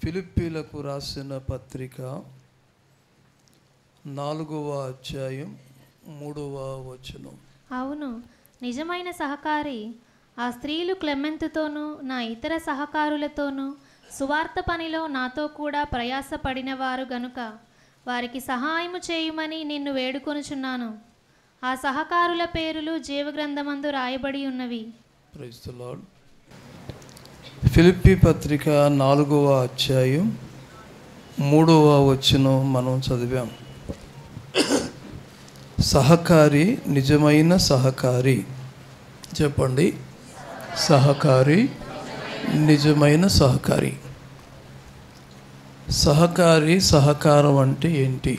ఫిలిప్పీలకు రాసిన పత్రిక నాలుగవ అధ్యాయం మూడవ వచనం అవును నిజమైన సహకారి ఆ స్త్రీలు క్లెమెంతుతోనూ నా ఇతర సహకారులతోనూ సువార్త పనిలో నాతో కూడా ప్రయాసపడిన వారు గనుక వారికి సహాయము చేయుమని నిన్ను వేడుకొనుచున్నాను ఆ సహకారుల పేరులు జీవగ్రంథమందు రాయబడి ఉన్నవి ప్రైజ్ ద లార్డ్ ఫిలిప్పీ పత్రిక నాలుగవ అధ్యాయం మూడవ వచనం మనం చదివాం సహకారి నిజమైన సహకారి చెప్పండి సహకారి నిజమైన సహకారి సహకారి సహకారం అంటే ఏంటి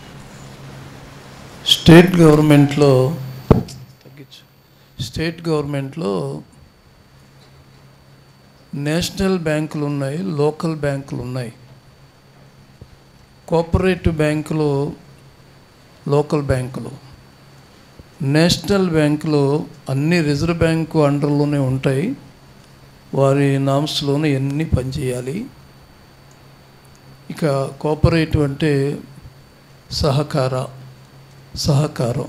స్టేట్ గవర్నమెంట్లో తగ్గించు స్టేట్ గవర్నమెంట్లో నేషనల్ బ్యాంకులు ఉన్నాయి లోకల్ బ్యాంకులు ఉన్నాయి కోఆపరేటివ్ బ్యాంకులు లోకల్ బ్యాంకులు నేషనల్ బ్యాంకులు అన్ని రిజర్వ్ బ్యాంకు అండర్లోనే ఉంటాయి వారి నామ్స్లోనే ఎన్ని పనిచేయాలి ఇక కోఆపరేటివ్ అంటే సహకార సహకారం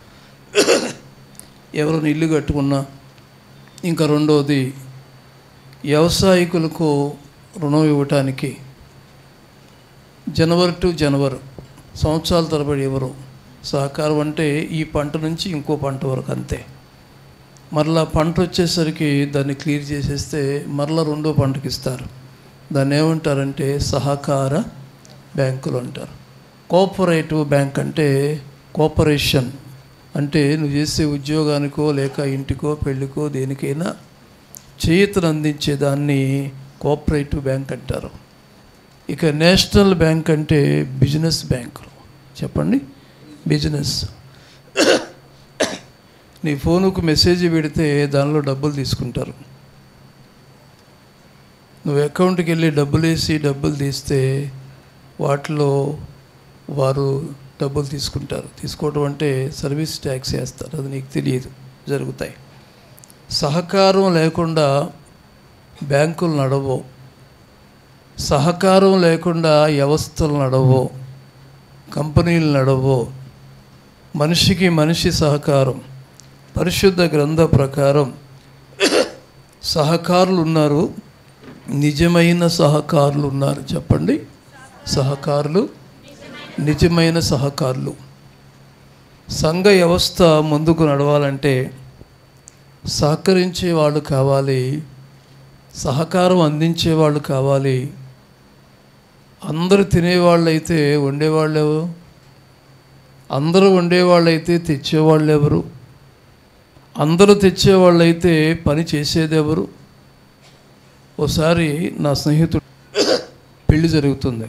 ఎవరైనా ఇల్లు కట్టుకున్నా ఇంకా రెండవది వ్యవసాయకులకు రుణం ఇవ్వటానికి జనవరి టు జనవరి సంవత్సరాల తరబడి ఎవరు సహకారం అంటే ఈ పంట నుంచి ఇంకో పంట వరకు అంతే మరలా పంట వచ్చేసరికి దాన్ని క్లియర్ చేసేస్తే మరలా రెండో పంటకి ఇస్తారు దాన్ని ఏమంటారంటే సహకార బ్యాంకులు అంటారు కోఆపరేటివ్ బ్యాంక్ అంటే కోఆపరేషన్ అంటే నువ్వు చేసే ఉద్యోగానికో లేక ఇంటికో పెళ్ళికో దేనికైనా చేతులు అందించే దాన్ని కోఆపరేటివ్ బ్యాంక్ అంటారు ఇక నేషనల్ బ్యాంక్ అంటే బిజినెస్ బ్యాంకులు చెప్పండి బిజినెస్ నీ ఫోనుకు మెసేజ్ పెడితే దానిలో డబ్బులు తీసుకుంటారు నువ్వు అకౌంట్కి వెళ్ళి డబ్బులు వేసి డబ్బులు తీస్తే వాటిలో వారు డబ్బులు తీసుకుంటారు తీసుకోవడం అంటే సర్వీస్ ట్యాక్స్ వేస్తారు అది నీకు తెలియదు జరుగుతాయి సహకారం లేకుండా బ్యాంకులు నడవవు సహకారం లేకుండా వ్యవస్థలు నడవవు కంపెనీలు నడవవు మనిషికి మనిషి సహకారం పరిశుద్ధ గ్రంథ ప్రకారం సహకారులు ఉన్నారు నిజమైన సహకారులు ఉన్నారు చెప్పండి సహకారులు నిజమైన సహకారులు సంఘ వ్యవస్థ ముందుకు నడవాలంటే సహకరించే వాళ్ళు కావాలి సహకారం అందించే వాళ్ళు కావాలి అందరూ తినేవాళ్ళు అయితే వండేవాళ్ళు ఎవరు అందరూ వండేవాళ్ళు అయితే తెచ్చేవాళ్ళు ఎవరు అందరూ తెచ్చేవాళ్ళు అయితే పని చేసేది ఎవరు ఓసారి నా స్నేహితుడు పెళ్లి జరుగుతుంది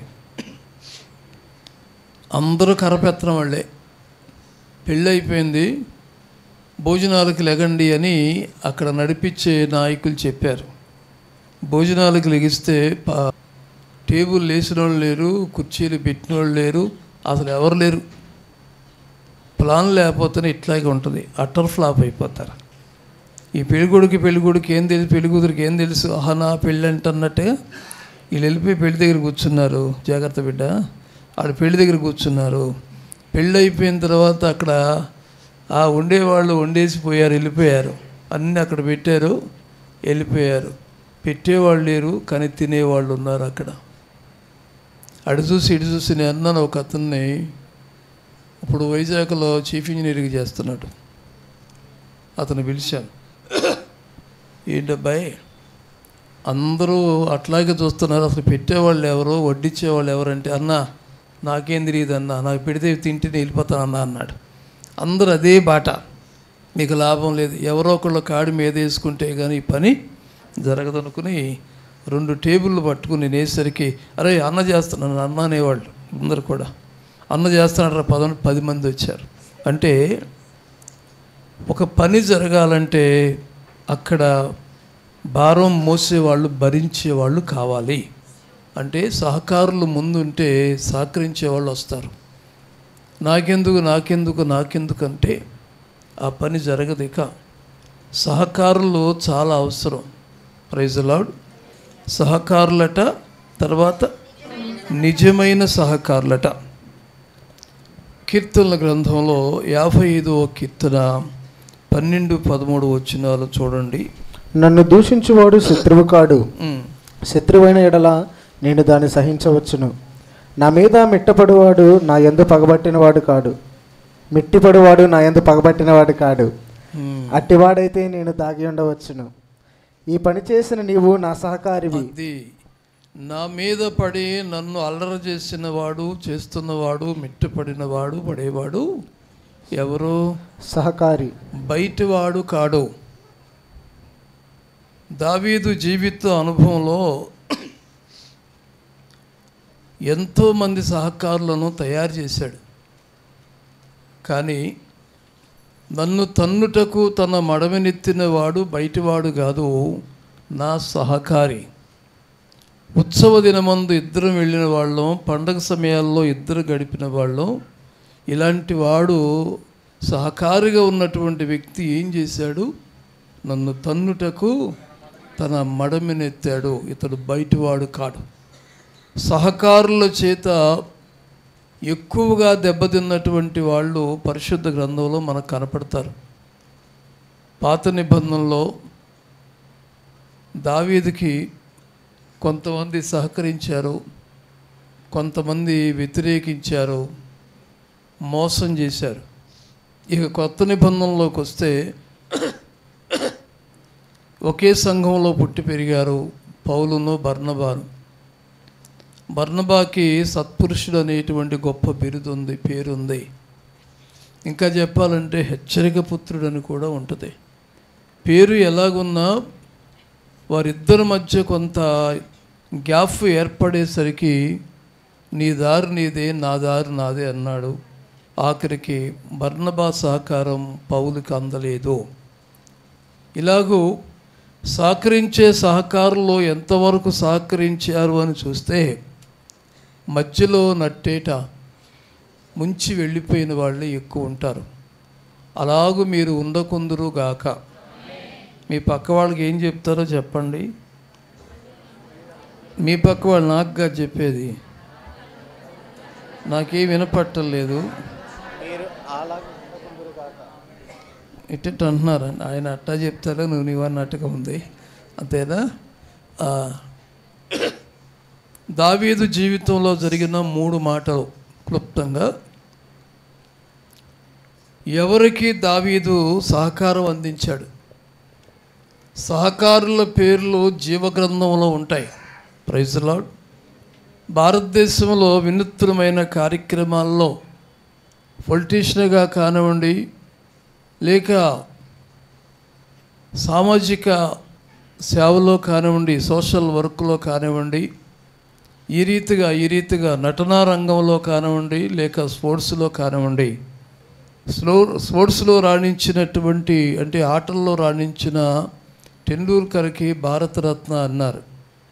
అందరూ కరపెత్తనం వాళ్ళే పెళ్ళి అయిపోయింది భోజనాలకు లెగండి అని అక్కడ నడిపించే నాయకులు చెప్పారు భోజనాలకు లెగిస్తే పా- టేబుల్ లేచిన వాళ్ళు లేరు కుర్చీలు పెట్టిన వాళ్ళు లేరు అసలు ఎవరు లేరు ప్లాన్ లేకపోతేనే ఇట్లాగే ఉంటుంది అటర్ ఫ్లాప్ అయిపోతారు ఈ పెళ్ళికొడుకు పెళ్ళికొడుకు ఏం తెలుసు పెళ్ళికూతురికి ఏం తెలుసు ఆహనా పెళ్ళి అంటున్నట్టుగా వీళ్ళు వెళ్ళిపోయి పెళ్లి దగ్గర కూర్చున్నారు జాగ్రత్త బిడ్డ ఆడ పెళ్లి దగ్గర కూర్చున్నారు పెళ్ళి అయిపోయిన తర్వాత అక్కడ ఆ ఉండేవాళ్ళు వండేసి పోయారు వెళ్ళిపోయారు అన్నీ అక్కడ పెట్టారు వెళ్ళిపోయారు పెట్టేవాళ్ళు లేరు కానీ తినేవాళ్ళు ఉన్నారు అక్కడ అటు చూసి ఇటు చూసి నేను అన్నాను ఒక అతన్ని ఇప్పుడు వైజాగ్లో చీఫ్ ఇంజనీరింగ్ చేస్తున్నాడు అతను పిలిచాను ఏంటబ్బాయి అందరూ అట్లాగే చూస్తున్నారు అసలు పెట్టేవాళ్ళు ఎవరు వడ్డించేవాళ్ళు ఎవరంటే అన్న నాకేం తెలియదు అన్న నాకు పెడితే తింటే నేను వెళ్ళిపోతాను అన్న అన్నాడు అందరూ అదే బాట మీకు లాభం లేదు ఎవరో ఒకళ్ళు కాడి మీద వేసుకుంటే కానీ ఈ పని జరగదనుకుని రెండు టేబుళ్ళు పట్టుకుని నేను వేసరికి అరే అన్న చేస్తున్నాను అన్న అనేవాళ్ళు అందరు కూడా అన్న చేస్తున్నాడు పద పది మంది వచ్చారు అంటే ఒక పని జరగాలంటే అక్కడ భారం మోసేవాళ్ళు భరించేవాళ్ళు కావాలి అంటే సహకారులు ముందుంటే సహకరించే వాళ్ళు వస్తారు నాకెందుకు నాకెందుకు నాకెందుకు అంటే ఆ పని జరగదు ఇక సహకారులు చాలా అవసరం ప్రైజ్ లాడ్ సహకారులట తర్వాత నిజమైన సహకారులట కీర్తనల గ్రంథంలో యాభై ఐదవ కీర్తన పన్నెండు పదమూడు వచ్చినాలు చూడండి నన్ను దూషించువాడు శత్రువు కాడు ఉమ్, శత్రువైన ఎడల నేను దాన్ని సహించవచ్చును నా మీద మిట్టపడువాడు నా ఎందు పగబట్టినవాడు కాడు మిట్టిపడువాడు నా ఎందు పగబట్టినవాడు కాడు ఉమ్. అట్టివాడైతే నేను దాగి ఉండవచ్చును ఈ పని చేసిన నీవు నా సహకారివి అది నా మీద పడి నన్ను అల్లరి చేసిన వాడు చేస్తున్నవాడు మిట్టపడినవాడు పడేవాడు ఎవరు సహకారి బయటివాడు కాడు దావీదు జీవిత అనుభవంలో ఎంతోమంది సహకారులను తయారు చేశాడు కానీ నన్ను తన్నుటకు తన మడమనెత్తిన వాడు బయటివాడు కాదు నా సహకారి ఉత్సవ దినమందు ఇద్దరం వెళ్ళిన వాళ్ళం పండగ సమయాల్లో ఇద్దరు గడిపిన వాళ్ళం ఇలాంటి వాడు సహకారిగా ఉన్నటువంటి వ్యక్తి ఏం చేశాడు నన్ను తన్నుటకు తన మడమినెత్తాడు ఇతడు బయటివాడు కాడు సహకారుల చేత ఎక్కువగా దెబ్బతిన్నటువంటి వాళ్ళు పరిశుద్ధ గ్రంథంలో మనకు కనపడతారు పాత నిబంధనలో దావీదుకి కొంతమంది సహకరించారు కొంతమంది వ్యతిరేకించారు మోసం చేశారు ఇక కొత్త నిబంధనలోకి వస్తే ఒకే సంఘంలో పుట్టి పెరిగారు పౌలును బర్నబాను బర్నబాకి సత్పురుషుడు అనేటువంటి గొప్ప బిరుదు ఉంది పేరుంది ఇంకా చెప్పాలంటే హెచ్చరిక పుత్రుడు అని కూడా ఉంటుంది పేరు ఎలాగున్నా వారిద్దరి మధ్య కొంత గ్యాప్ ఏర్పడేసరికి నీ దారి నీదే నా దారి నాదే అన్నాడు ఆఖరికి బర్నబా సహకారం పౌలుకి అందలేదు ఇలాగూ సహకరించే సహకారులు ఎంతవరకు సహకరించారు అని చూస్తే మధ్యలో నట్టేట ముంచి వెళ్ళిపోయిన వాళ్ళే ఎక్కువ ఉంటారు అలాగూ మీరు ఉండకుందురు గాక మీ పక్క వాళ్ళకి ఏం చెప్తారో చెప్పండి మీ పక్క వాళ్ళు నాకుగా చెప్పేది నాకేం వినపట్టలేదు ఇట్ట అంటున్నారు ఆయన అట్టా చెప్తారా నువ్వు నీవు అన్నట్టుగా ఉంది అంతేనా ఆ, దావీదు జీవితంలో జరిగిన మూడు మాటలు క్లుప్తంగా ఎవరికి దావీదు సహకారం అందించాడు సహకారుల పేర్లు జీవగ్రంథంలో ఉంటాయి ప్రైజ్ లాడ్ భారతదేశంలో వినూత్నమైన కార్యక్రమాల్లో పొలిటీషియన్గా కానివ్వండి లేక సామాజిక సేవలో కానివ్వండి సోషల్ వర్క్లో కానివ్వండి ఈ రీతిగా ఈ రీతిగా నటనా రంగంలో కానివ్వండి లేక స్పోర్ట్స్లో కానివ్వండి స్లో స్పోర్ట్స్లో రాణించినటువంటి అంటే ఆటల్లో రాణించిన టెండూల్కర్కి భారతరత్న అన్నారు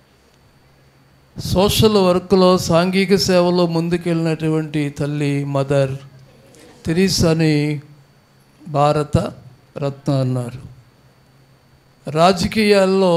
సోషల్ వర్క్లో సాంఘిక సేవలో ముందుకెళ్ళినటువంటి తల్లి మదర్ తెరీసాని భారత రత్న అన్నారు రాజకీయాల్లో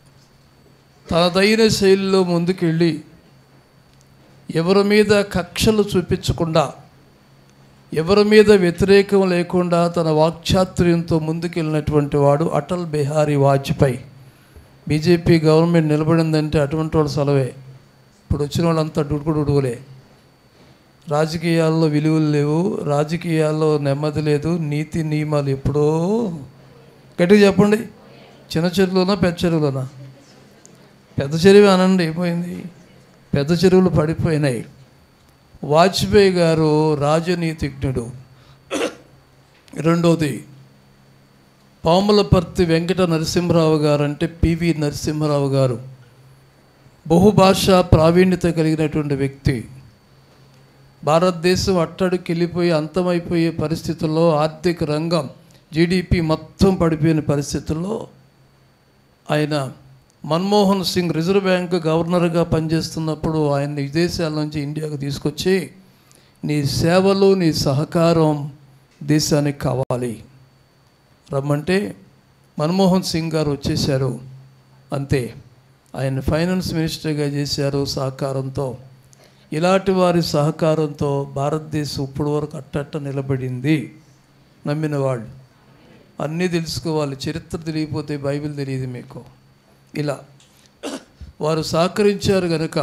తనదైన శైలిలో ముందుకెళ్ళి ఎవరి మీద కక్షలు చూపించకుండా ఎవరి మీద వ్యతిరేకం లేకుండా తన వాక్చాతుర్యంతో ముందుకెళ్ళినటువంటి వాడు అటల్ బిహారీ వాజ్పేయి బీజేపీ గవర్నమెంట్ నిలబడిందంటే అటువంటి వాళ్ళ సెలవే ఇప్పుడు వచ్చిన వాళ్ళంతా డుడుకు డుడుగులే రాజకీయాల్లో విలువలు లేవు రాజకీయాల్లో నెమ్మది లేదు నీతి నియమాలు ఎప్పుడో గట్టిగా చెప్పండి చిన్న చెరువులోనా పెద్ద చెరువులోనా పెద్ద చెరువు అనండి అయిపోయింది పెద్ద చెరువులు పడిపోయినాయి వాజ్పేయి గారు రాజనీతిజ్ఞుడు రెండోది పాములపర్తి వెంకట నరసింహరావు గారు అంటే పివి నరసింహరావు గారు బహుభాష ప్రావీణ్యత కలిగినటువంటి వ్యక్తి భారతదేశం అట్టడికి వెళ్ళిపోయి అంతమైపోయే పరిస్థితుల్లో ఆర్థిక రంగం జీడిపి మొత్తం పడిపోయిన పరిస్థితుల్లో ఆయన మన్మోహన్ సింగ్ రిజర్వ్ బ్యాంక్ గవర్నర్గా పనిచేస్తున్నప్పుడు ఆయన విదేశాల నుంచి ఇండియాకు తీసుకొచ్చి నీ సేవలు నీ సహకారం దేశానికి కావాలి రమ్మంటే మన్మోహన్ సింగ్ గారు వచ్చేశారు అంతే ఆయన ఫైనాన్స్ మినిస్టర్గా చేశారు సహకారంతో ఇలాంటి వారి సహకారంతో భారతదేశం ఇప్పటి వరకు అట్టట్ట నిలబడింది నమ్మిన వాళ్ళు అన్నీ తెలుసుకోవాలి చరిత్ర తెలియకపోతే బైబిల్ తెలియదు మీకు ఇలా వారు సహకరించారు గనుక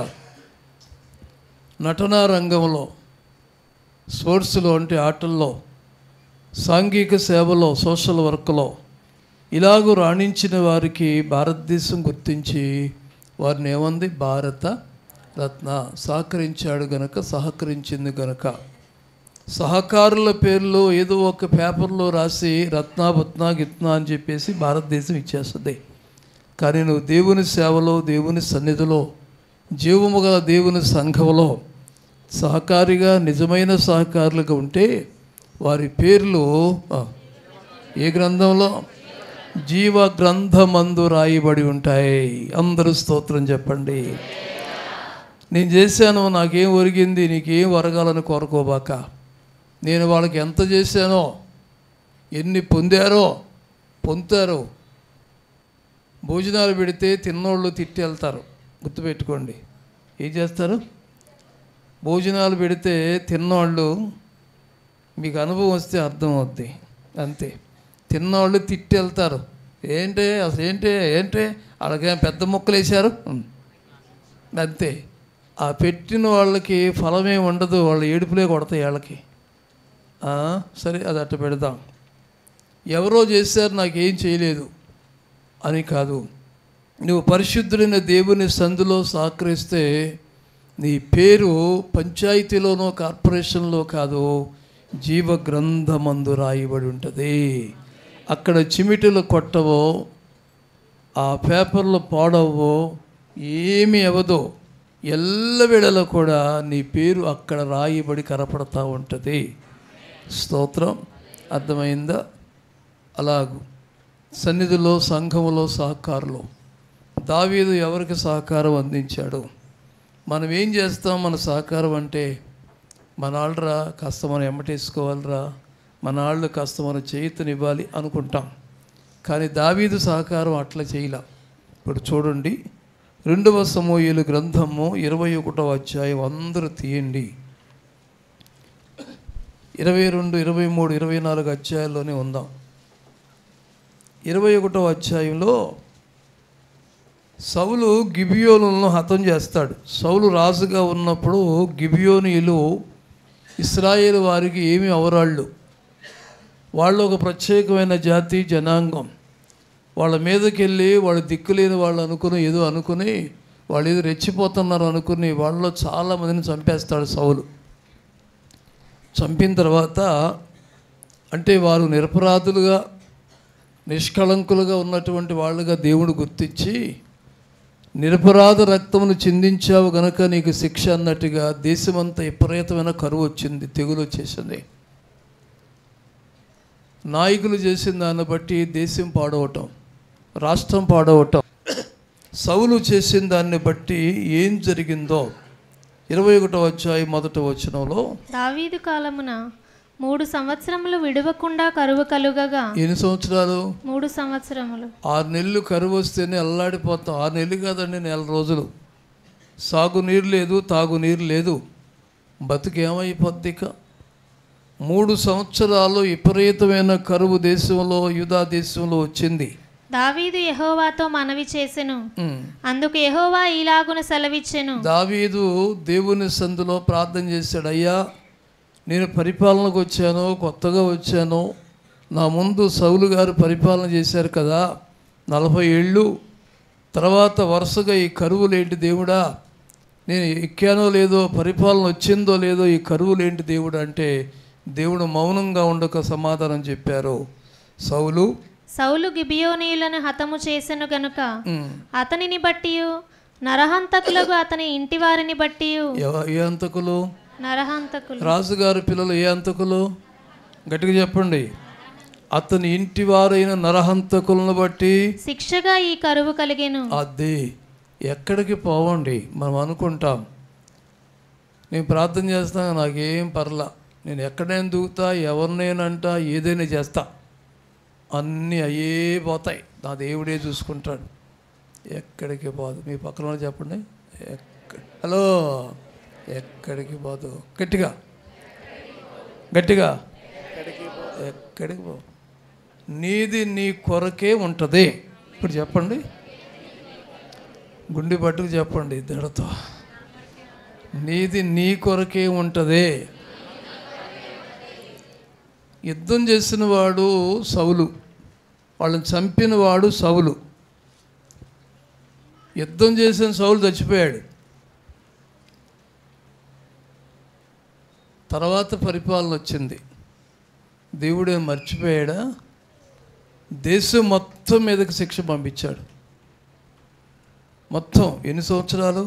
నటనా రంగంలో స్పోర్ట్స్లో అంటే ఆటల్లో సాంఘిక సేవలో సోషల్ వర్క్లో ఇలాగూ రాణించిన వారికి భారతదేశం గుర్తించి వారిని ఏమంది భారత రత్న సహకరించాడు గనక సహకరించింది గనక సహకారుల పేర్లు ఏదో ఒక పేపర్లో రాసి రత్న బత్న గిత్న అని చెప్పేసి భారతదేశం ఇచ్చేస్తుంది కానీ నువ్వు దేవుని సేవలో దేవుని సన్నిధిలో జీవము గల దేవుని సంఘంలో సహకారిగా నిజమైన సహకారులుగా ఉంటే వారి పేర్లు ఆ, ఏ గ్రంథంలో జీవ గ్రంథమందు రాయబడి ఉంటాయి అందరూ స్తోత్రం చెప్పండి నేను చేశాను నాకేం ఒరిగింది నీకేం ఒరగాలని కోరుకోబాక నేను వాళ్ళకి ఎంత చేశానో ఎన్ని పొందారో పొందుతారో భోజనాలు పెడితే తిన్నోళ్ళు తిట్టి వెళ్తారు గుర్తుపెట్టుకోండి ఏం చేస్తారు భోజనాలు పెడితే తిన్నోళ్ళు మీకు అనుభవం వస్తే అర్థం అవుద్ది అంతే తిన్నోళ్ళు తిట్టి వెళ్తారు ఏంటి అసలు ఏంటి ఏంటి వాళ్ళకేం పెద్ద ముక్కలు వేశారు ఉం. అంతే ఆ పెట్టిన వాళ్ళకి ఫలమే ఉండదు వాళ్ళ ఏడుపులే కొడతాయి వాళ్ళకి ఆ, సరే అది అట్ట పెడదాం ఎవరో చేశారు నాకేం చేయలేదు అని కాదు నువ్వు పరిశుద్ధులైన దేవుని సందులో సహకరిస్తే నీ పేరు పంచాయతీలోనో కార్పొరేషన్లో కాదు జీవ గ్రంథమందు రాయబడి ఉంటుంది అక్కడ చిమిటలు కొట్టవో ఆ పేపర్లు పాడవో ఏమి అవ్వదో ఎల్లవేళలో కూడా నీ పేరు అక్కడ రాయబడి కనపడతా ఉంటుంది స్తోత్రం అర్థమైందా అలాగు సన్నిధిలో సంఘములో సహకారులు దావీదు ఎవరికి సహకారం అందించాడు మనం ఏం చేస్తాం మన సహకారం అంటే మన వాళ్ళరా కాస్త మనం ఎమ్మటేసుకోవాలిరా మన వాళ్ళు కాస్త మనం చేయుతనివ్వాలి అనుకుంటాం కానీ దావీదు సహకారం అట్లా చేయలే ఇప్పుడు చూడండి రెండవ సమూహలు గ్రంథము ఇరవై ఒకటవ అధ్యాయం అందరూ తీయండి ఇరవై రెండు ఇరవై మూడు ఇరవై నాలుగు అధ్యాయాల్లోనే ఉందాం ఇరవై ఒకటో అధ్యాయంలో సౌలు గిబియోనులను హతం చేస్తాడు సౌలు రాజుగా ఉన్నప్పుడు గిబియోనీయులు ఇస్రాయేల్ వారికి ఏమి అవరాళ్ళు వాళ్ళు ఒక ప్రత్యేకమైన జాతి జనాంగం వాళ్ళ మీదకి వెళ్ళి వాళ్ళు దిక్కులేని వాళ్ళు అనుకుని ఏదో అనుకుని వాళ్ళు ఏదో రెచ్చిపోతున్నారు అనుకుని వాళ్ళలో చాలామందిని చంపేస్తాడు సౌలు చంపిన తర్వాత అంటే వారు నిరపరాధులుగా నిష్కళంకులుగా ఉన్నటువంటి వాళ్ళుగా దేవుడు గుర్తించి నిరపరాధ రక్తమును చిందించావు గనక నీకు శిక్ష అన్నట్టుగా దేశమంతా విపరీతమైన కరువు వచ్చింది తెగులు వచ్చేసింది నాయకులు చేసిన దాన్ని బట్టి దేశం పాడవటం రాష్ట్రం పాడవటం సౌలు చేసిన దాన్ని బట్టి ఏం జరిగిందో ఇరవై ఒకటో వచ్చాయి మొదటి వచనంలో దావీదు కాలమున మూడు సంవత్సరములు విడవకుండా కరువు కలుగగా ఎన్ని సంవత్సరాలు మూడు సంవత్సరములు ఆరు నెలలు కరువు వస్తేనే అల్లాడిపోతాం ఆరు నెలలు కాదండి నెల రోజులు సాగునీరు లేదు తాగునీరు లేదు బతుకేమైపోద్ది ఇక మూడు సంవత్సరాలు విపరీతమైన కరువు దేశంలో యూదా దేశంలో వచ్చింది దావీదు యెహోవాతో మనవి చేసెను ఉమ్. అందుకు యెహోవా ఈలాగున సెలవిచ్చెను దావీదు దేవుని సందులో ప్రార్థన చేశాడు అయ్యా నేను పరిపాలనకు వచ్చాను కొత్తగా వచ్చాను నా ముందు సౌలు గారు పరిపాలన చేశారు కదా నలభై ఏళ్ళు తర్వాత వరుసగా ఈ కరువులేంటి దేవుడా నేను ఎక్కానో లేదో పరిపాలన వచ్చిందో లేదో ఈ కరువులేంటి దేవుడు అంటే దేవుడు మౌనంగా ఉండక సమాధానం చెప్పారు సౌలు సౌలు గిబియోనీయులను హతము చేసెను గనుక ఉమ్, అతనిని బట్టి నరహంతకులకు అతని ఇంటి వారిని బట్టి ఎవ- ఏ అంతకులు నరహంతకులు రాజుగారి పిల్లలు ఏ అంతకులు గట్టిగా చెప్పండి అతని ఇంటి వారైన నరహంతకులను బట్టి శిక్షగా ఈ కరువు కలిగెను అది ఎక్కడికి పోవండి మనం అనుకుంటాం నేను ప్రార్థన చేస్తాను నాకేం పర్లా నేను ఎక్కడైనా దూకుతా ఎవరినైనంట ఏదైనా చేస్తా అన్నీ అయ్యే పోతాయి నా దేవుడే చూసుకుంటాడు ఎక్కడికి పోదు మీ పక్కన వాళ్ళు చెప్పండి ఎక్క- హలో ఎక్కడికి పోదు గట్టిగా గట్టిగా ఎక్కడికి పో నీది నీ కొరకే ఉంటుంది ఇప్పుడు చెప్పండి గుండె పట్టుకు చెప్పండి దడతో నీది నీ కొరకే ఉంటుంది యుద్ధం చేసిన వాడు సౌలు వాళ్ళని చంపిన వాడు సౌలు యుద్ధం చేసిన సౌలు చచ్చిపోయాడు తర్వాత పరిపాలన వచ్చింది దేవుడే మర్చిపోయాడా దేశం మొత్తం మీదకి శిక్ష పంపించాడు మొత్తం ఎన్ని సంవత్సరాలు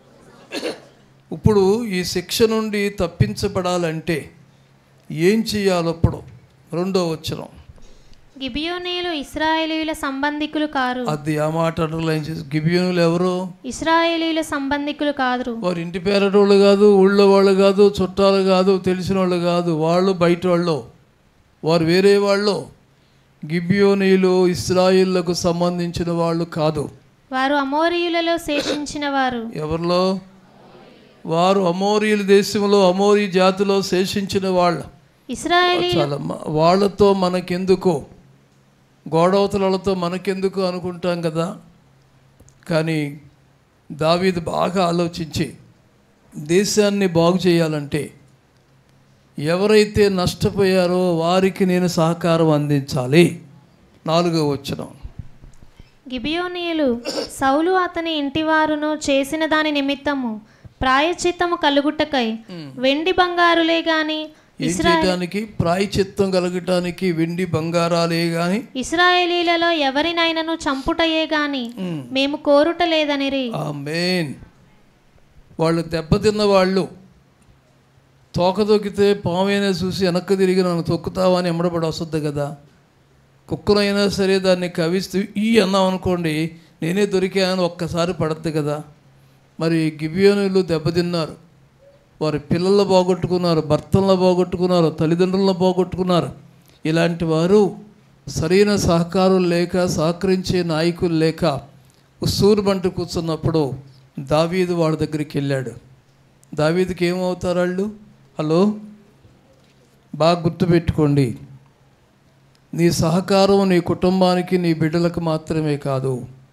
ఇప్పుడు ఈ శిక్ష నుండి తప్పించబడాలంటే ఏం చేయాలో ఇప్పుడు రెండో వచ్చరం గిబియోనీయులు ఇస్రాయేలీయుల సంబంధికులు కారు అది ఆ మాట అండర్లైన్ చేసి గిబియోనులు ఎవరు ఇస్రాయేలీయుల సంబంధికులు కాదు వారు ఇంటి పేరటోళ్ళు కాదు ఊళ్ళో వాళ్ళు కాదు చుట్టాలు కాదు తెలిసిన వాళ్ళు కాదు వాళ్ళు బయట వాళ్ళు వారు వేరే వాళ్ళు గిబియోనీయులు ఇస్రాయిల్లకు సంబంధించిన వాళ్ళు కాదు వారు అమోరియులలో శేషించిన వారు ఎవరిలో వారు అమోరీల దేశంలో అమోరీ జాతిలో శేషించిన వాళ్ళు ఇస్రాయేలీ చాలమ్మా వాళ్ళతో మనకెందుకు గోడవతలతో మనకెందుకు అనుకుంటాం కదా కానీ దావీదు బాగా ఆలోచించి దేశాన్ని బాగు చేయాలంటే ఎవరైతే నష్టపోయారో వారికి నేను సహకారం అందించాలి నాలుగో వచ్చిన గిబియోనీయులు సౌలు అతని ఇంటివారును చేసిన దాని నిమిత్తము ప్రాయచిత్తము కలుగుటకై వెండి బంగారులే గాని ఏం చేయడానికి ప్రాయచిత్తం కలగటానికి వెండి బంగారాలే కానీ ఇస్రాయేలీలలో ఎవరినైనాను చంపుటయే గాని మేము కోరుట లేదనిరి ఆ మెయిన్ వాళ్ళు దెబ్బతిన్న వాళ్ళు తోక తొక్కితే పామైనా చూసి వెనక్కి తిరిగి నన్ను తొక్కుతావా అని ఎమ్మడబడి వస్తుంది కదా కుక్కనైనా సరే దాన్ని కవిస్తూ ఈ అన్నాం అనుకోండి నేనే దొరికానని ఒక్కసారి పడద్దు కదా మరి గిబియోనులు దెబ్బతిన్నారు వారి పిల్లలు పోగొట్టుకున్నారు భర్తలను పోగొట్టుకున్నారు తల్లిదండ్రులను పోగొట్టుకున్నారు ఇలాంటి వారు సరైన సహకారం లేక సహకరించే నాయకులు లేక ఉస్సూరు బంట కూర్చున్నప్పుడు దావీదు వాళ్ళ దగ్గరికి వెళ్ళాడు దావీదుకి ఏమవుతారు వాళ్ళు హలో బాగా గుర్తుపెట్టుకోండి నీ సహకారం నీ కుటుంబానికి నీ బిడ్డలకు మాత్రమే కాదు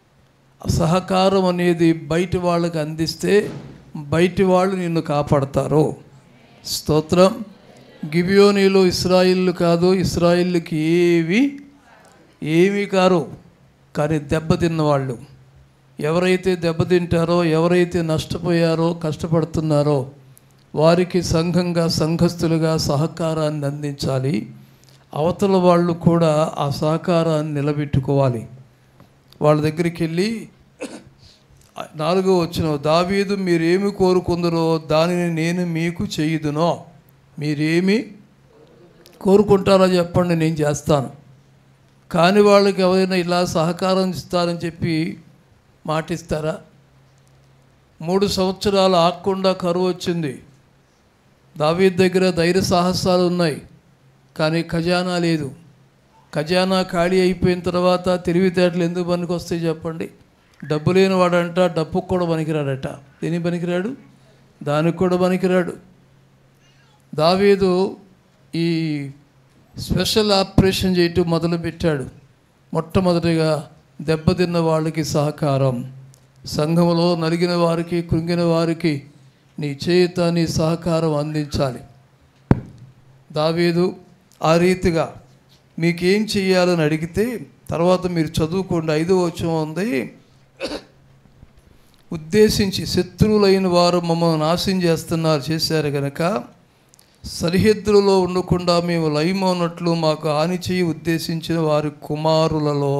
సహకారం అనేది బయటి వాళ్ళకి అందిస్తే బయటి వాళ్ళు నిన్ను కాపాడతారు స్తోత్రం గిబియోనీలు ఇస్రాయిల్లు కాదు ఇస్రాయిల్కి ఏవి ఏమీ కారు కానీ దెబ్బతిన్న వాళ్ళు ఎవరైతే దెబ్బతింటారో ఎవరైతే నష్టపోయారో కష్టపడుతున్నారో వారికి సంఘంగా సంఘస్థులుగా సహకారాన్ని అందించాలి అవతల వాళ్ళు కూడా ఆ సహకారాన్ని నిలబెట్టుకోవాలి వాళ్ళ దగ్గరికి వెళ్ళి నాలుగో వచ్చిన దావీదు మీరేమి కోరుకుందరో దానిని నేను మీకు చేయుదునో మీరేమి కోరుకుంటారో చెప్పండి నేను చేస్తాను కాని వాళ్ళకి ఎవరైనా ఇలా సహకారం ఇస్తారని చెప్పి మాటిస్తారా మూడు సంవత్సరాలు ఆగకుండా కరువు వచ్చింది దావీద్ దగ్గర ధైర్య సాహసాలు ఉన్నాయి కానీ ఖజానా లేదు ఖజానా ఖాళీ అయిపోయిన తర్వాత తెలివితేటలు ఎందుకు పనికి వస్తాయి చెప్పండి డబ్బు లేని వాడంట డబ్బుకు కూడా పనికిరాడట దేని పనికిరాడు దానికి కూడా పనికిరాడు దావీదు ఈ స్పెషల్ ఆపరేషన్ చేయటం మొదలుపెట్టాడు మొట్టమొదటిగా దెబ్బతిన్న వాళ్ళకి సహకారం సంఘంలో నలిగిన వారికి కృంగిన వారికి నీ చేత నీ సహకారం అందించాలి దావీదు ఆ రీతిగా మీకేం చేయాలని అడిగితే తర్వాత మీరు చదువుకోండి ఐదో వచ్చం ఉంది ఉద్దేశించి శత్రువులైన వారు మమ్మల్ని నాశనం చేస్తున్నారు చేశారు కనుక సరిహద్దులలో ఉండకుండా మేము లయమోనట్లు మాకు హాని చేయి ఉద్దేశించిన వారి కుమారులలో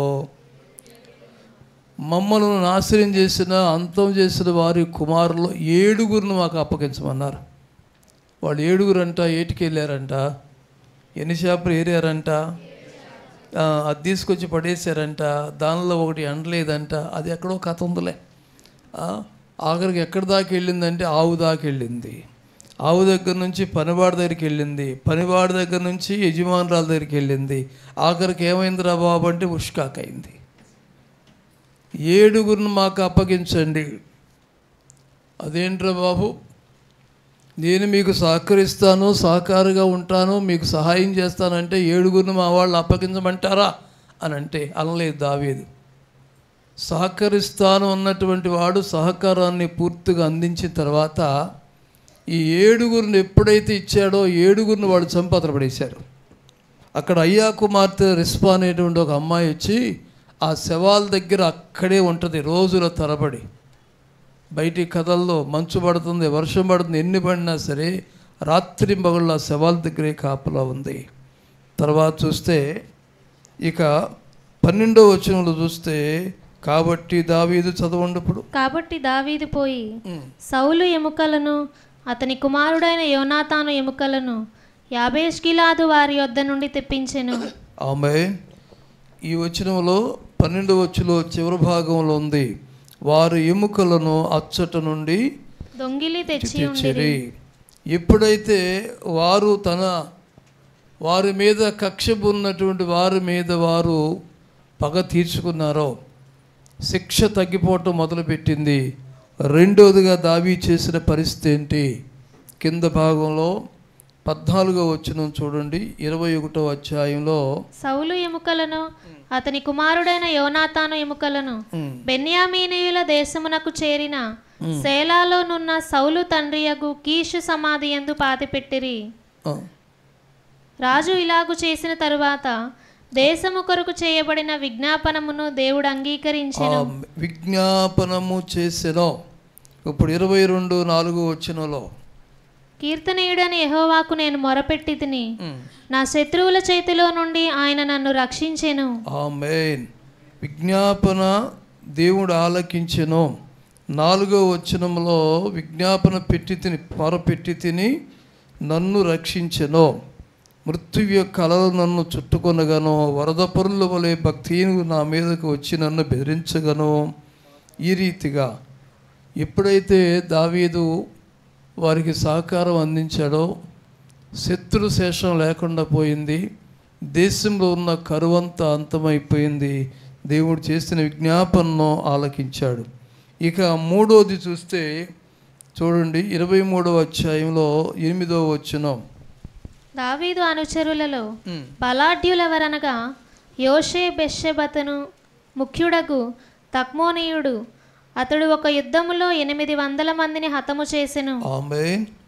మమ్మల్ని నాశనం చేసిన అంతం చేసిన వారి కుమారులు ఏడుగురిని మాకు అప్పగించమన్నారు వాళ్ళు ఏడుగురు అంట ఏటికి వెళ్ళారంట ఎన్ని చేపలు ఏరారంట ఆ, అది తీసుకొచ్చి పడేశారంట దానిలో ఒకటి ఎండలేదంట అది ఎక్కడో కథ ఉందిలే ఆ, ఆఖరికి ఎక్కడి దాకా వెళ్ళిందంటే ఆవు దాకా వెళ్ళింది ఆవు దగ్గర నుంచి పనివాడి దగ్గరికి వెళ్ళింది పనివాడి దగ్గర నుంచి యజమానురాల దగ్గరికి వెళ్ళింది ఆఖరికి ఏమైందిరా బాబు అంటే ఉష్కాక్ అయింది ఏడుగురిని మాకు అప్పగించండి అదేంట్రా బాబు నేను మీకు సహకరిస్తాను సహకారిగా ఉంటాను మీకు సహాయం చేస్తానంటే ఏడుగురిని మా వాళ్ళు అప్పగించమంటారా అని అంటే అనలేదు దావీదు సహకరిస్తాను అన్నటువంటి వాడు సహకారాన్ని పూర్తిగా అందించిన తర్వాత ఈ ఏడుగురిని ఎప్పుడైతే ఇచ్చాడో ఏడుగురిని వాడు చంపతలు పడేశారు అక్కడ అయ్యా కుమార్తె రిస్పా అనేటువంటి ఒక అమ్మాయి వచ్చి ఆ శవాల దగ్గర అక్కడే ఉంటుంది రోజుల తరబడి బయటి కథల్లో మంచు పడుతుంది వర్షం పడుతుంది ఎన్ని పడినా సరే రాత్రి మగళ్ళ శవాల దగ్గరే కాపలా ఉంది తర్వాత చూస్తే ఇక పన్నెండో వచనంలో చూస్తే కాబట్టి దావీదు చదవండి ఇప్పుడు కాబట్టి దావీదు పోయి సౌలు ఎముకలను అతని కుమారుడైన యోనాతాను ఎముకలను యాబేష్గిలాదు వారి యొద్ద నుండి తెప్పించెను ఆమె ఈ వచనంలో పన్నెండు వచ్చులో చివరి భాగంలో ఉంది వారి ఎముకలను అచ్చట నుండి దొంగిలి తెచ్చి ఉండిరి తెచ్చిరి ఎప్పుడైతే వారు తన వారి మీద కక్ష ఉన్నటువంటి వారి మీద వారు పగ తీర్చుకున్నారో శిక్ష తగ్గిపోవటం మొదలుపెట్టింది రెండోదిగా దావీ చేసిన పరిస్థితి ఏంటి కింద భాగంలో పద్నాలుగో వచ్చిన చూడండి ఇరవై ఒకటో అధ్యాయంలో సౌలు ఎముకలను అతని కుమారుడైన యోనాతాను ఎముకలను ఉమ్, బెన్యామీనీయుల దేశమునకు చేరిన సేలాలోనున్న సౌలు తండ్రియగు కీషు సమాధి ఎందు పాతిపెట్టిరి ఆ, రాజు ఇలాగు చేసిన తరువాత దేశము కొరకు చేయబడిన విజ్ఞాపనమును దేవుడు ఆ అంగీకరించెను విజ్ఞాపనము చేసెను ఇప్పుడు ఇరవై రెండు నాలుగు వచ్చినలో కీర్తనీయుడని యెహోవాకు నేను మొరపెట్టి తిని నా శత్రువుల చేతిలో నుండి ఆయన నన్ను రక్షించెను ఆమెన్ విజ్ఞాపన దేవుడు ఆలకించెను నాలుగో వచనంలో విజ్ఞాపన పెట్టి తిని పొరపెట్టి తిని నన్ను రక్షించెను మృత్యు యొక్క అలలు నన్ను చుట్టుకొనగను వరద పొరుల వలె భక్తిను నా మీదకు వచ్చి నన్ను బెదిరించగను ఈ రీతిగా ఎప్పుడైతే దావీదు వారికి సహకారం అందించాడో శత్రు శేషం లేకుండా పోయింది దేశంలో ఉన్న కరువంతా అంతమైపోయింది దేవుడు చేసిన విజ్ఞాపనను ఆలకించాడు ఇక మూడోది చూస్తే చూడండి ఇరవై మూడవ అధ్యాయంలో ఎనిమిదవ వచ్చినాం దావీదు అనుచరులలో బలాఢ్యులెవరనగా యోషే బెషెబతను ముఖ్యుడగు తక్మోనీయుడు అతడు ఒక యుద్ధములో ఎనిమిది వందల మందిని హతము చేసెను ఆమె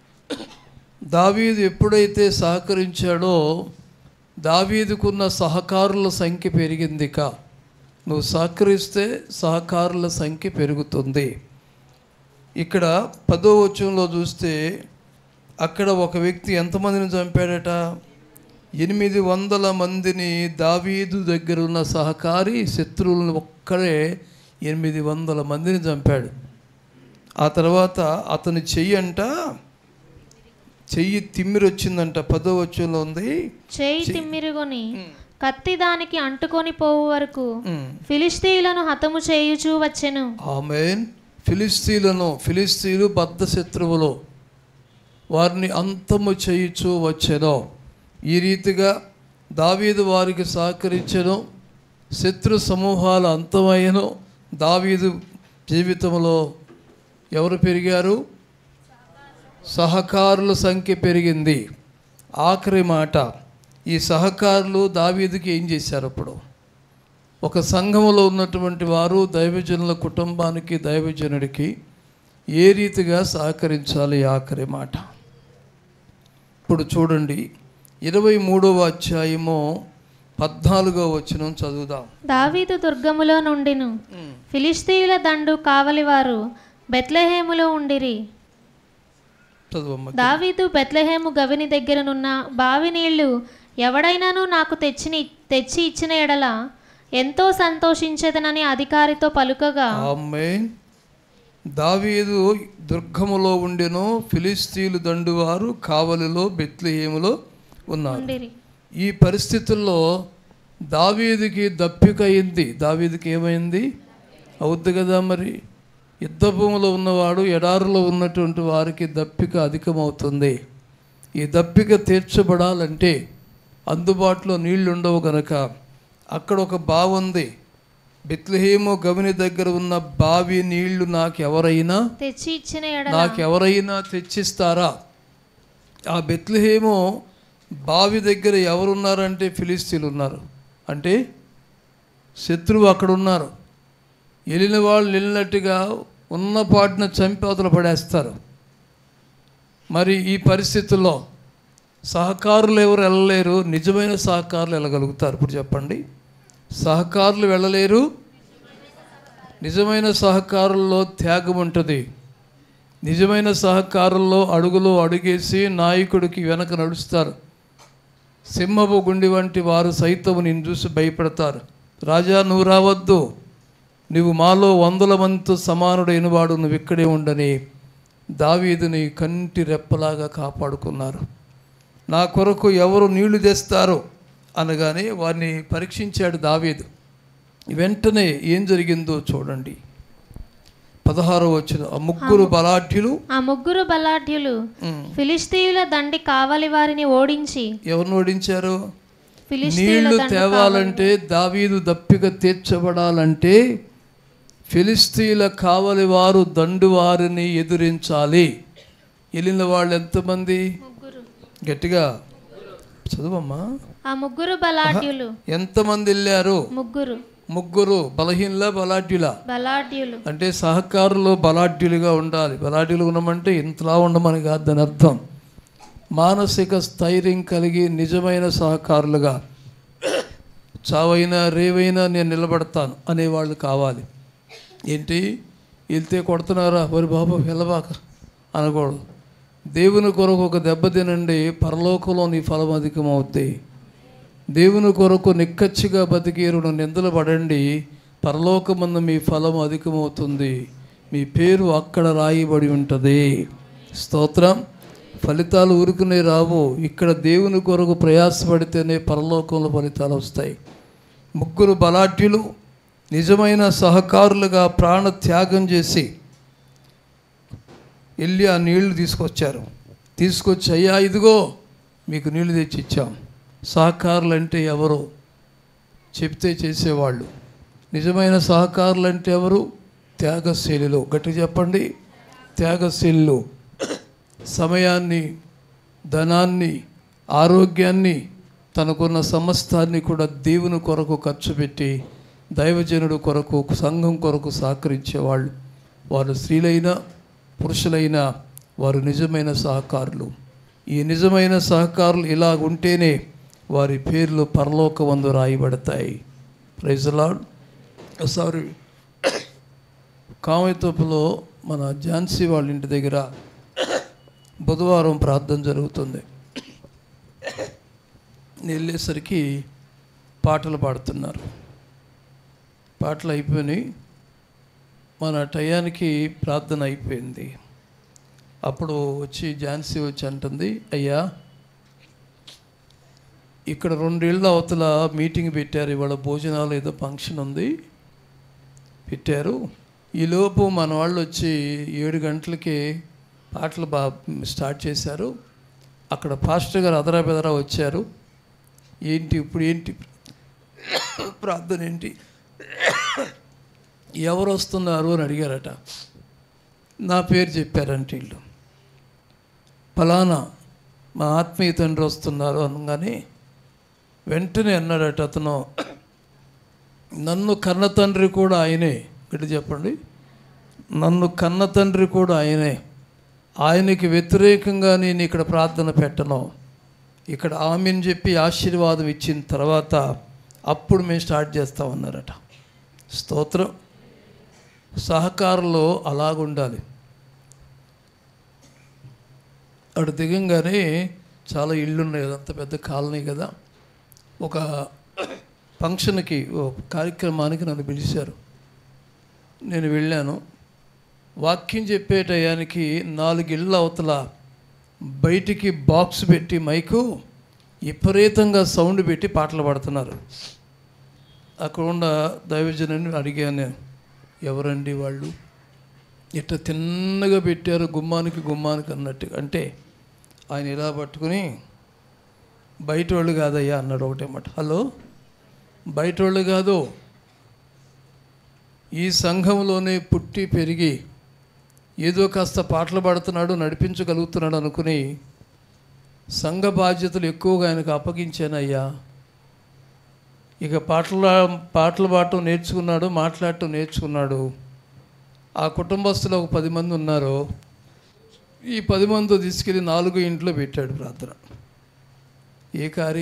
దావీదు ఎప్పుడైతే సహకరించాడో దావీదుకున్న సహకారుల సంఖ్య పెరిగింది ఇక నువ్వు సహకరిస్తే సహకారుల సంఖ్య పెరుగుతుంది ఇక్కడ పదో వచనంలో చూస్తే అక్కడ ఒక వ్యక్తి ఎంతమందిని చంపాడట ఎనిమిది వందల మందిని దావీదు దగ్గర ఉన్న సహకారి శత్రువులను ఒక్కడే ఎనిమిది వందల మందిని చంపాడు ఆ తర్వాత అతని చెయ్యి అంట చెయ్యి తిమ్మిరి వచ్చిందంట పదో వచ్చంలో ఉంది చేయి తిమ్మిరుగుని కత్తి దానికి అంటుకొని పోవు వరకు ఉమ్. ఫిలిస్తీయులను హతము చేయుచూ వచ్చెను ఆమెన్ ఫిలిస్తీన్లను ఫిలిస్తీన్లు బద్ధ శత్రువులు వారిని అంతము చేయుచూ వచ్చెను ఈ రీతిగా దావీదు వారికి సహకరించెను శత్రు సమూహాలు అంతమయ్యను దావీదు జీవితంలో ఎవరు పెరిగారు సహకారుల సంఖ్య పెరిగింది ఆఖరి మాట ఈ సహకారులు దావీదుకి ఏం చేశారు అప్పుడు ఒక సంఘములో ఉన్నటువంటి వారు దైవజనుల కుటుంబానికి దైవజనుడికి ఏ రీతిగా సహకరించాలి ఆఖరి మాట ఇప్పుడు చూడండి ఇరవై మూడవ అధ్యాయము పద్నాలుగో వచనం చదువుదాం దావీదు దుర్గములో నుండిను ఫిలిస్తీయుల దండు కావలివారు బెత్లెహేములో ఉండిరి చదువమ్మ దావీదు బెత్లెహేము గవిని దగ్గరనున్న బావి నీళ్లు ఎవడైనాను నాకు తెచ్చిని తెచ్చి ఇచ్చిన ఎడల ఎంతో సంతోషించదనని అధికారితో పలుకగా ఆమె దావీదు దుర్గములో ఉండెను ఫిలిస్తీన్లు దండువారు కావలిలో బెత్లెహేములో ఉన్నారు ఉండిరి ఈ పరిస్థితుల్లో దావీదుకి దప్పిక అయింది దావీదుకి ఏమైంది అవుద్ది కదా మరి యుద్ధ భూమిలో ఉన్నవాడు ఎడారులో ఉన్నటువంటి వారికి దప్పిక అధికమవుతుంది ఈ దప్పిక తీర్చబడాలంటే అందుబాటులో నీళ్లు ఉండవు కనుక అక్కడ ఒక బావి ఉంది బెత్లహేము గవిని దగ్గర ఉన్న బావి నీళ్లు నాకెవరైనా తెచ్చి ఇచ్చిన ఎడల నాకెవరైనా తెచ్చిస్తారా ఆ బెత్లహేమో బావి దగ్గర ఎవరున్నారంటే ఫిలిస్తీన్లు ఉన్నారు అంటే శత్రువు అక్కడ ఉన్నారు వెళ్ళిన వాళ్ళు వెళ్ళినట్టుగా ఉన్న పాటిన చంపి అవతల పడేస్తారు మరి ఈ పరిస్థితుల్లో సహకారులు ఎవరు వెళ్ళలేరు నిజమైన సహకారులు వెళ్ళగలుగుతారు ఇప్పుడు చెప్పండి సహకారులు వెళ్ళలేరు నిజమైన సహకారుల్లో త్యాగం ఉంటుంది నిజమైన సహకారుల్లో అడుగులో అడుగేసి నాయకుడికి వెనక నడుస్తారు సింహపు గుండి వంటి వారు సైతం నేను చూసి భయపడతారు రాజా నువ్వు రావద్దు నువ్వు మాలో వందల మందితో సమానుడైన వాడు నువ్వు ఇక్కడే ఉండని దావీదుని కంటి రెప్పలాగా కాపాడుకున్నారు నా కొరకు ఎవరు నీళ్లు తెస్తారు అనగానే వారిని పరీక్షించాడు దావీదు వెంటనే ఏం జరిగిందో చూడండి పదహారో వచ్చిన ఆ ముగ్గురు బలాఢ్యులు ఆ ముగ్గురు బలాఢ్యులు ఉమ్, ఫిలిస్తీయుల దండి కావలి వారిని ఓడించి ఎవరిని ఓడించారు ఫిలిస్తీయుల నీళ్లు దండు తేవాలంటే దావీదు దప్పిక తీర్చబడాలంటే ఫిలిస్తీన్ల కావలి వారు దండు వారిని ఎదురించాలి వెళ్ళిన వాళ్ళు ఎంతమంది ముగ్గురు గట్టిగా చదువమ్మా ఆ ముగ్గురు బలాఢ్యులు ఎంతమంది వెళ్ళారు ముగ్గురు ముగ్గురు బలహీనల బలాఢ్యుల బలాఢ్యులు అంటే సహకారులు బలాఢ్యులుగా ఉండాలి బలాఢ్యులు ఉండమంటే ఇంతలా ఉండమని కాదు దాని అర్థం మానసిక స్థైర్యం కలిగి నిజమైన సహకారులుగా చావైనా రేవైనా నేను నిలబడతాను అనేవాళ్ళు కావాలి ఏంటి వెళ్తే కొడుతున్నారా వరి బాబు వెళ్ళబాక అనకూడదు దేవుని కొరకు ఒక దెబ్బ తినండి పరలోకంలో నీ ఫలం అధికమవుతాయి దేవుని కొరకు నిక్కచ్చిగా బతికేరును నిందలు పడండి పరలోకమందు మీ ఫలం అధికమవుతుంది మీ పేరు అక్కడ రాయబడి ఉంటుంది స్తోత్రం ఫలితాలు ఊరుకునే రావు ఇక్కడ దేవుని కొరకు ప్రయాసపడితేనే పరలోకంలో ఫలితాలు వస్తాయి ముగ్గురు బలాఢ్యులు నిజమైన సహకారులుగా ప్రాణ త్యాగం చేసి వెళ్ళి ఆ నీళ్లు తీసుకొచ్చారు తీసుకొచ్చి అయ్యా ఇదిగో మీకు నీళ్లు తెచ్చి ఇచ్చాం సహకారులు అంటే ఎవరు చెప్తే చేసేవాళ్ళు నిజమైన సహకారులు అంటే ఎవరు త్యాగశీలులు గట్టి చెప్పండి త్యాగశీలులు సమయాన్ని ధనాన్ని ఆరోగ్యాన్ని తనకున్న సమస్తాన్ని కూడా దేవుని కొరకు ఖర్చు పెట్టి దైవజనుడు కొరకు సంఘం కొరకు సహకరించేవాళ్ళు వారు స్త్రీలైనా పురుషులైనా వారు నిజమైన సహకారులు ఈ నిజమైన సహకారులు ఇలా ఉంటేనే వారి పేర్లు పరలోకమందు రాయబడతాయి ప్రైజలాడ్ సారీ కామెతోపులో మన ఝాన్సీ వాళ్ళ ఇంటి దగ్గర బుధవారం ప్రార్థన జరుగుతుంది నేను వెళ్ళేసరికి పాటలు పాడుతున్నారు పాటలు అయిపోయినాయి మన టయానికి ప్రార్థన అయిపోయింది అప్పుడు వచ్చి ఝాన్సీ వచ్చి అంటుంది అయ్యా ఇక్కడ రెండేళ్ళ అవతల మీటింగ్ పెట్టారు ఇవాళ భోజనాలు ఏదో ఫంక్షన్ ఉంది పెట్టారు ఈలోపు మన వాళ్ళు వచ్చి ఏడు గంటలకి పాటలు బా స్టార్ట్ చేశారు అక్కడ పాస్టర్ గారు అదరా బెదరా వచ్చారు ఏంటి ఇప్పుడు ఏంటి ప్రార్థన ఏంటి ఎవరు వస్తున్నారు అని అడిగారట నా పేరు చెప్పారంట వీళ్ళు ఫలానా మా ఆత్మీయ తండ్రి వస్తున్నారు అనగానే వెంటనే అన్నాడట అతను నన్ను కన్న తండ్రి కూడా ఆయనే గట్టి చెప్పండి నన్ను కన్న తండ్రి కూడా ఆయనే ఆయనకి వ్యతిరేకంగా నేను ఇక్కడ ప్రార్థన పెట్టను ఇక్కడ ఆమెను చెప్పి ఆశీర్వాదం ఇచ్చిన తర్వాత అప్పుడు మేము స్టార్ట్ చేస్తామన్నారట స్తోత్రం సహకారంలో అలాగుండాలి అటు దిగంగానే చాలా ఇళ్ళు ఉన్నాయి కదా అంత పెద్ద కాలనీ కదా ఒక ఫంక్షన్కి ఓ కార్యక్రమానికి నన్ను పిలిచారు నేను వెళ్ళాను వాక్యం చెప్పే టయానికి నాలుగు ఇళ్ళ అవతల బయటికి బాక్స్ పెట్టి మైకు విపరీతంగా సౌండ్ పెట్టి పాటలు పాడుతున్నారు అక్కడ ఉన్న దైవజనుని అడిగాను నేను ఎవరండి వాళ్ళు ఇట్లా తిన్నగా పెట్టారు గుమ్మానికి గుమ్మానికి అన్నట్టుగా అంటే ఆయన ఇలా పట్టుకుని బయట వాళ్ళు కాదయ్యా అన్నాడు ఒకటే మాట హలో బయట వాళ్ళు కాదు ఈ సంఘంలోనే పుట్టి పెరిగి ఏదో కాస్త పాటలు పాడుతున్నాడు నడిపించగలుగుతున్నాడు అనుకుని సంఘ బాధ్యతలు ఎక్కువగా ఆయనకు అప్పగించానయ్యా ఇక పాటలు పాటలు పాడటం నేర్చుకున్నాడు మాట్లాడటం నేర్చుకున్నాడు ఆ కుటుంబస్తులు ఒక పది మంది ఉన్నారు ఈ పది మంది తీసుకెళ్ళి నాలుగు ఇంట్లో పెట్టాడు ప్రార్థన ఏ కారి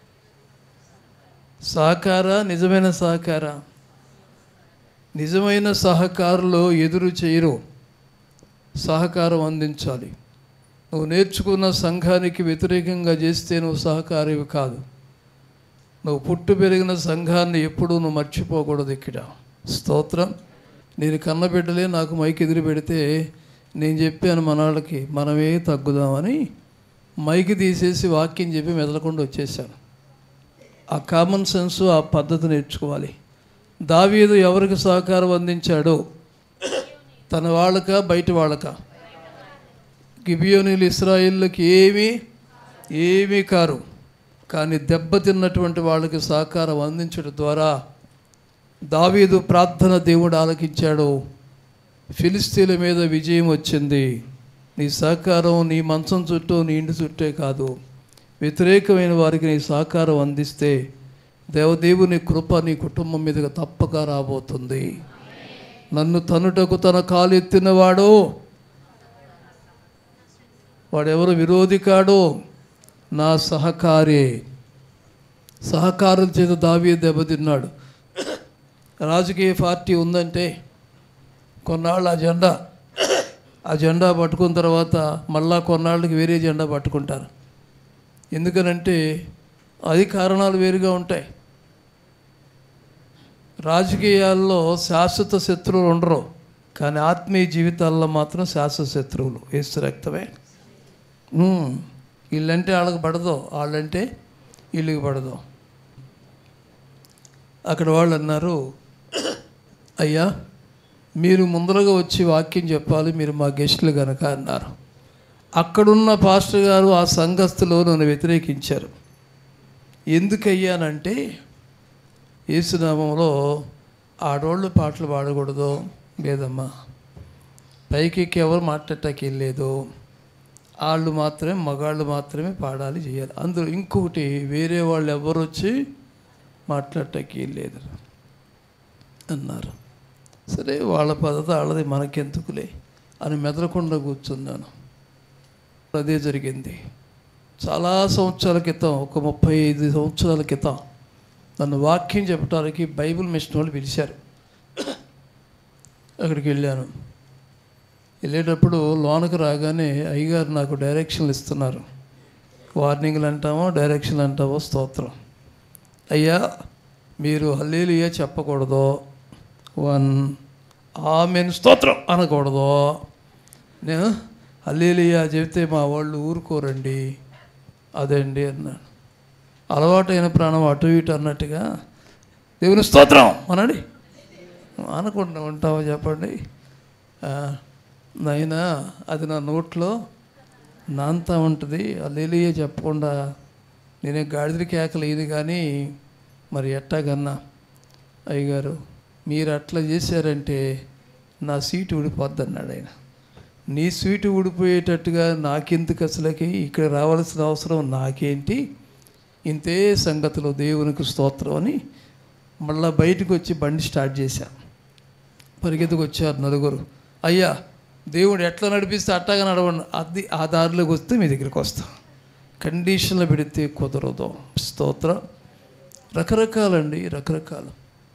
సహకార నిజమైన సహకార నిజమైన సహకారులు ఎదురు చేయరు సహకారం అందించాలి నువ్వు నేర్చుకున్న సంఘానికి వ్యతిరేకంగా చేస్తే నువ్వు సహకారివి కాదు నువ్వు పుట్టు పెరిగిన సంఘాన్ని ఎప్పుడూ నువ్వు మర్చిపోకూడదు ఇక్కడ స్తోత్రం నేను కన్నబిడ్డలే నాకు మైక్ ఎదురు పెడితే నేను చెప్పాను మన వాళ్ళకి మనమే తగ్గుదామని మైక్ తీసేసి వాక్యం చెప్పి మెదలకుండా వచ్చేసాను ఆ కామన్ సెన్స్ ఆ పద్ధతి నేర్చుకోవాలి దావీదు ఎవరికి సహకారం అందించాడో తన వాళ్ళక బయట వాళ్ళక గిబియోనీలు ఇస్రాయిల్కి ఏమీ ఏమీ కారు కానీ దెబ్బతిన్నటువంటి వాళ్ళకి సహకారం అందించడం ద్వారా దావీదు ప్రార్థన దేవుడు ఆలకించాడు ఫిలిస్తీన్ల మీద విజయం వచ్చింది నీ సహకారం నీ మంచం చుట్టూ నీ ఇంటి చుట్టే కాదు వ్యతిరేకమైన వారికి నీ సహకారం అందిస్తే దేవదేవుని కృప నీ కుటుంబం మీదుగా తప్పక రాబోతుంది నన్ను తనుటకు తన కాలు ఎత్తినవాడు వాడెవరు విరోధి కాడో నా సహకారే సహకారం చేత దావీ దెబ్బతిన్నాడు రాజకీయ పార్టీ ఉందంటే కొన్నాళ్ళు ఆ జెండా ఆ జెండా పట్టుకున్న తర్వాత మళ్ళా కొన్నాళ్ళకి వేరే జెండా పట్టుకుంటారు ఎందుకనంటే అది కారణాలు వేరుగా ఉంటాయి రాజకీయాల్లో శాశ్వత శత్రువులు ఉండరు కానీ ఆత్మీయ జీవితాల్లో మాత్రం శాశ్వత శత్రువులు ఏసు రక్తమే ఉమ్, వీళ్ళంటే వాళ్ళకి పడదు వాళ్ళంటే వీళ్ళకి పడదు అక్కడ వాళ్ళు అన్నారు అయ్యా మీరు ముందరగా వచ్చి వాక్యం చెప్పాలి మీరు మా గెస్టులు కనుక అన్నారు అక్కడున్న పాస్టర్ గారు ఆ సంఘస్థులు నన్ను వ్యతిరేకించారు ఎందుకయ్యానంటే యేసునామంలో ఆడవాళ్ళు పాటలు పాడకూడదు లేదమ్మా పైకి ఎక్కి ఎవరు మాట్లాడటానికి వెళ్ళలేదు వాళ్ళు మాత్రమే మగాళ్ళు మాత్రమే పాడాలి చేయాలి అందులో ఇంకొకటి వేరే వాళ్ళు ఎవరు వచ్చి మాట్లాడటానికి వెళ్ళలేదు అన్నారు సరే వాళ్ళ పద్ధతి వాళ్ళది మనకెందుకులే అని మెదలకుండా కూర్చున్నాను అదే జరిగింది చాలా సంవత్సరాల క్రితం ఒక ముప్పై ఐదు సంవత్సరాల క్రితం నన్ను వాక్యం చెప్పడానికి బైబిల్ మిషన్ వాళ్ళు పిలిచారు అక్కడికి వెళ్ళాను వెళ్ళేటప్పుడు లోనకు రాగానే అయ్యగారు నాకు డైరెక్షన్లు ఇస్తున్నారు వార్నింగ్లు అంటామో డైరెక్షన్లు అంటామో స్తోత్రం అయ్యా మీరు హల్లేలియా చెప్పకూడదు వన్ ఆమెను స్తోత్రం అనకూడదు నేను హల్లేలియా చెబితే మా వాళ్ళు ఊరుకోరండి అదండి అన్నాడు అలవాటైన ప్రాణం అటు ఇటు అన్నట్టుగా దేవుని స్తోత్రం అనండి అనకుండా ఉంటావా చెప్పండి ఆ, నాయనా అది నా నోట్లో నాంతా ఉంటుంది అల్లేలియా చెప్పకుండా నేనే గాడిదకి కేకలేదు కానీ మరి ఎట్టాగన్నా అయ్యగారు మీరు అట్లా చేశారంటే నా సీటు ఊడిపోద్ది అన్నాడు ఆయన నీ సీటు ఊడిపోయేటట్టుగా నాకెందుకు అసలుకి ఇక్కడ రావాల్సిన అవసరం నాకేంటి ఇంతే సంగతిలో దేవునికి స్తోత్రం అని మళ్ళా బయటకు వచ్చి బండి స్టార్ట్ చేశా పరిగెత్తుకు వచ్చారు నలుగురు అయ్యా దేవుడు ఎట్లా నడిపిస్తే అట్టాగా నడవండి అది ఆ దారిలోకి వస్తే మీ దగ్గరికి వస్తాం కండిషన్లు పెడితే కుదరదు స్తోత్రం రకరకాలండి రకరకాలు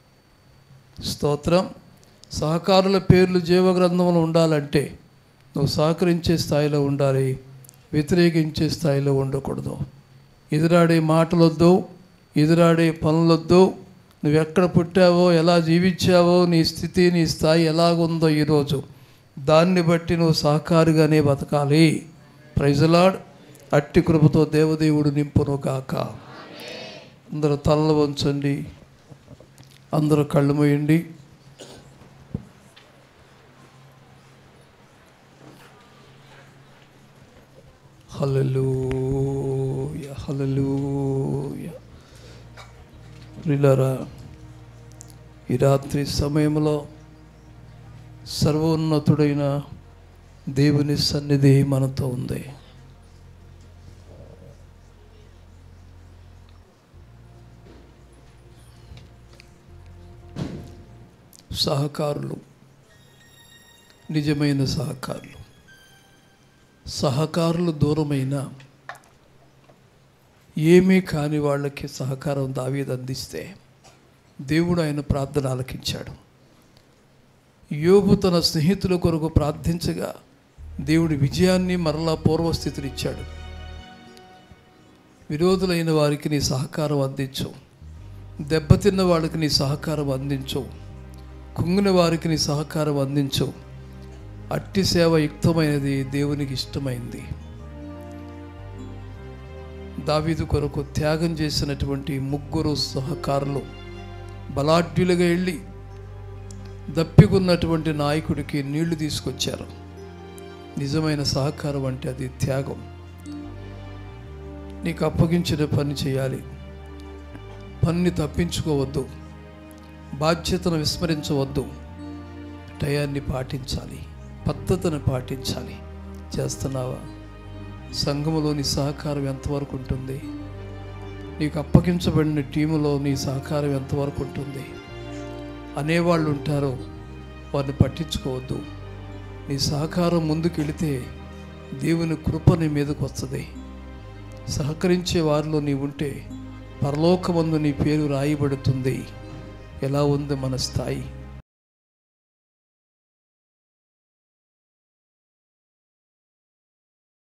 స్తోత్రం సహకారుల పేర్లు జీవగ్రంథంలో ఉండాలంటే నువ్వు సహకరించే స్థాయిలో ఉండాలి వ్యతిరేకించే స్థాయిలో ఉండకూడదు ఎదురాడే మాటలొద్దు ఎదురాడే పనులొద్దు నువ్వు ఎక్కడ పుట్టావో ఎలా జీవించావో నీ స్థితి నీ స్థాయి ఎలాగుందో ఈరోజు దాన్ని బట్టి నువ్వు సహకారిగానే బతకాలి ప్రైజలాడ్ అట్టి కృపతో దేవదేవుడు నింపును కాక అందరూ తలలు వంచండి అందరూ కళ్ళు మూయండి హల్లెలూయ హల్లెలూయ ప్రియులారా ఈ రాత్రి సమయంలో సర్వోన్నతుడైన దేవుని సన్నిధి మనతో ఉంది సహకారులు నిజమైన సహకారులు సహకారులు దూరమైన ఏమీ కాని వాళ్ళకి సహకారం దావీదు అందిస్తే దేవుడు ఆయన ప్రార్థన ఆలకించాడు యోబు తన స్నేహితుల కొరకు ప్రార్థించగా దేవుడి విజయాన్ని మరలా పూర్వస్థితిని ఇచ్చాడు విరోధులైన వారికి నీ సహకారం అందించు దెబ్బతిన్న వాళ్ళకి నీ సహకారం అందించు కుంగిన వారికి నీ సహకారం అందించు అట్టి సేవ యుక్తమైనది దేవునికి ఇష్టమైంది దావీదు కొరకు త్యాగం చేసినటువంటి ముగ్గురు సహకారులు బలాఢ్యులుగా వెళ్ళి దప్పికున్నటువంటి నాయకుడికి నీళ్లు తీసుకొచ్చారు నిజమైన సహకారం అంటే అది త్యాగం నీకు అప్పగించిన పని చేయాలి పనిని తప్పించుకోవద్దు బాధ్యతను విస్మరించవద్దు టయాన్ని పాటించాలి పద్ధతిని పాటించాలి చేస్తున్నావా సంఘములోని సహకారం ఎంతవరకు ఉంటుంది నీకు అప్పగించబడిన టీములో నీ సహకారం ఎంతవరకు ఉంటుంది అనేవాళ్ళు ఉంటారో వారిని పట్టించుకోవద్దు నీ సహకారం ముందుకు వెళితే దేవుని కృప నీ మీదకు వస్తుంది సహకరించే వారిలో నీ ఉంటే పరలోకమందు నీ పేరు రాయబడుతుంది ఎలా ఉంది మన స్థాయి